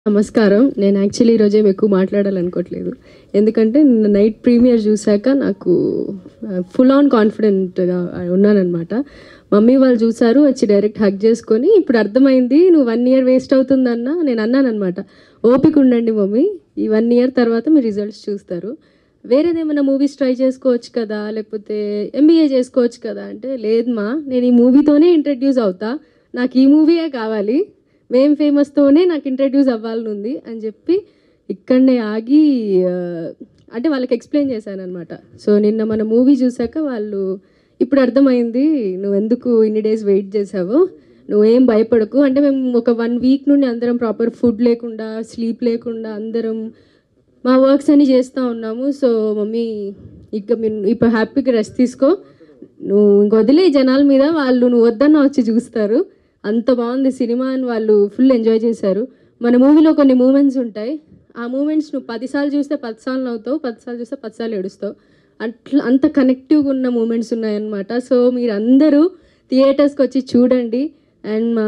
నమస్కారం నేను యాక్చువల్లీ ఈరోజు ఏం ఎక్కువ మాట్లాడాలనుకోవట్లేదు ఎందుకంటే నిన్న నైట్ ప్రీమియర్ చూశాక నాకు ఫుల్ ఆన్ కాన్ఫిడెంట్గా ఉన్నానన్నమాట మమ్మీ వాళ్ళు చూసారు వచ్చి డైరెక్ట్ హగ్ చేసుకొని ఇప్పుడు అర్థమైంది నువ్వు వన్ ఇయర్ వేస్ట్ అవుతుందన్న నేను అన్నానమాట ఓపిక ఉండండి మమ్మీ ఈ వన్ ఇయర్ తర్వాత మీ రిజల్ట్స్ చూస్తారు వేరేదేమైనా మూవీస్ ట్రై చేసుకోవచ్చు కదా లేకపోతే ఎంబీఏ చేసుకోవచ్చు కదా అంటే లేదు మా నేను ఈ మూవీతోనే ఇంట్రడ్యూస్ అవుతా నాకు ఈ మూవీయే కావాలి మేం ఫేమస్తోనే నాకు ఇంట్రడ్యూస్ అవ్వాలని ఉంది అని చెప్పి ఇక్కడనే ఆగి ఆ, అంటే వాళ్ళకి ఎక్స్ప్లెయిన్ చేశాను అనమాట సో నిన్న మన మూవీ చూసాక వాళ్ళు ఇప్పుడు అర్థమైంది నువ్వు ఎందుకు ఇన్ని డేస్ వెయిట్ చేసావు నువ్వేం భయపడకు అంటే మేము ఒక వన్ వీక్ నుండి అందరం ప్రాపర్ ఫుడ్ లేకుండా స్లీప్ లేకుండా అందరం మా వర్క్స్ అన్ని చేస్తూ ఉన్నాము సో మమ్మీ ఇక మీరు ఇప్పుడు హ్యాపీగా రెస్ట్ తీసుకో నువ్వు ఇంక వదిలే ఈ జనాల మీద వాళ్ళు నువ్వు వద్దన్న వచ్చి చూస్తారు అంత బాగుంది సినిమా అని వాళ్ళు ఫుల్ ఎంజాయ్ చేశారు మన మూవీలో కొన్ని మూమెంట్స్ ఉంటాయి ఆ మూమెంట్స్ నువ్వు పదిసార్లు చూస్తే పదిసార్లు నవ్వుతావు పదిసార్లు చూస్తే పదిసార్లు ఏడుస్తావు అట్లా అంత కనెక్టివ్గా ఉన్న మూమెంట్స్ ఉన్నాయన్నమాట సో మీరు అందరూ థియేటర్స్కి వచ్చి చూడండి అండ్ మా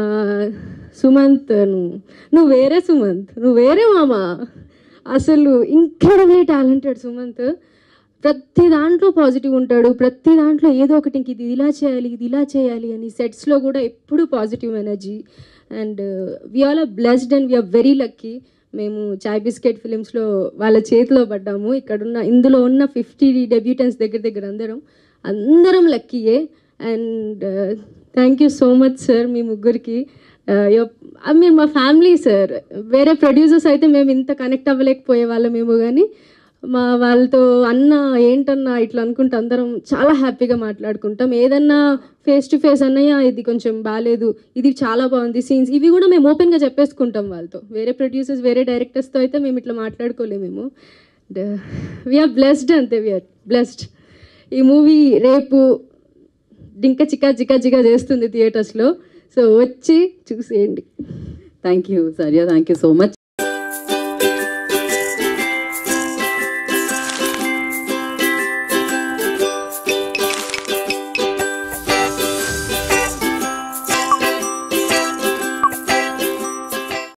సుమంత్ నువ్వు నువ్వు వేరే సుమంత్ నువ్వు వేరే మామ అసలు ఇంక్రెడిబ్లీ టాలెంటెడ్ సుమంత్ ప్రతి దాంట్లో పాజిటివ్ ఉంటాడు ప్రతి దాంట్లో ఏదో ఒకటి ఇంక ఇది ఇలా చేయాలి ఇది ఇలా చేయాలి అని సెట్స్లో కూడా ఎప్పుడూ positive energy and we are are blessed and we are very lucky మేము చాయ్ బిస్కెట్ ఫిలిమ్స్లో వాళ్ళ చేతిలో పడ్డాము ఇక్కడున్న ఇందులో ఉన్న ఫిఫ్టీ డెబ్యూటెన్స్ దగ్గర దగ్గర అందరం అందరం లక్కీయే and thank you so much sir మీ ముగ్గురికి మీరు మా ఫ్యామిలీ సార్ వేరే ప్రొడ్యూసర్స్ అయితే మేము ఇంత కనెక్ట్ అవ్వలేకపోయే వాళ్ళమేమో కానీ మా వాళ్ళతో అన్న ఏంటన్నా ఇట్లా అనుకుంటే అందరం చాలా హ్యాపీగా మాట్లాడుకుంటాం ఏదన్నా ఫేస్ టు ఫేస్ అన్నయ్య ఇది కొంచెం బాగాలేదు ఇది చాలా బాగుంది సీన్స్ ఇవి కూడా మేము ఓపెన్గా చెప్పేసుకుంటాం వాళ్ళతో వేరే ప్రొడ్యూసర్స్ వేరే డైరెక్టర్స్తో అయితే మేము ఇట్లా మాట్లాడుకోలేమేమో వీఆర్ బ్లెస్డ్ అంతే వీఆర్ బ్లెస్డ్ ఈ మూవీ రేపు ఇంకా చికా చికా చికా చేస్తుంది థియేటర్స్లో సో వచ్చి చూసేయండి థ్యాంక్ యూ సర్యా థ్యాంక్ యూ సో మచ్